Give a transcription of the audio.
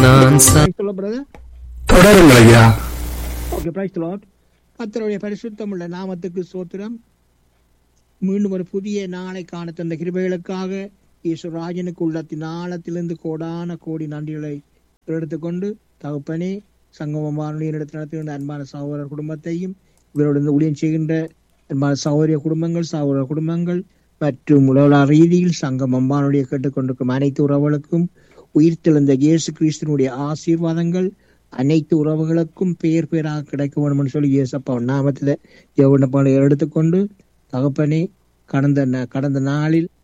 நான் ச பிரதர் தொடருங்கள் ஐயா ஓகே பிரைஸ் லார்ட் கர்த்தருடைய பரிசுத்தமுள்ள நாமத்துக்கு சோத்திரம் மீண்டும் ஒரு புதிய நாளை காண தந்த கிருபைகளுக்காக ஈஸ்வராஜனுக்கு உள்ளத்தின் ஆழத்திலிருந்து கோடான கோடி நன்றிகளை எடுத்துக்கொண்டு தகப்பனே சங்கமம் வானொலியை எடுத்து நடத்துகின்ற அன்பான சகோதரர் குடும்பத்தையும் இவரோடு ஊழியம் செய்கின்ற அன்பான சகோதரிய குடும்பங்கள் சகோதர குடும்பங்கள் மற்றும் உலக ரீதியில் சங்கமம் வானொலியை கேட்டுக்கொண்டிருக்கும் அனைத்து உறவுகளுக்கும் உயிர்த்தெழுந்த இயேசு கிறிஸ்துவனுடைய ஆசீர்வாதங்கள் அனைத்து உறவுகளுக்கும் பேர் பேராக கிடைக்க வேணும்னு சொல்லி இயேசப்பா நாமத்துல ஜெவனப்பாளைய எடுத்துக்கொண்டு தகப்பனே கடந்த ந- கடந்த நாளில்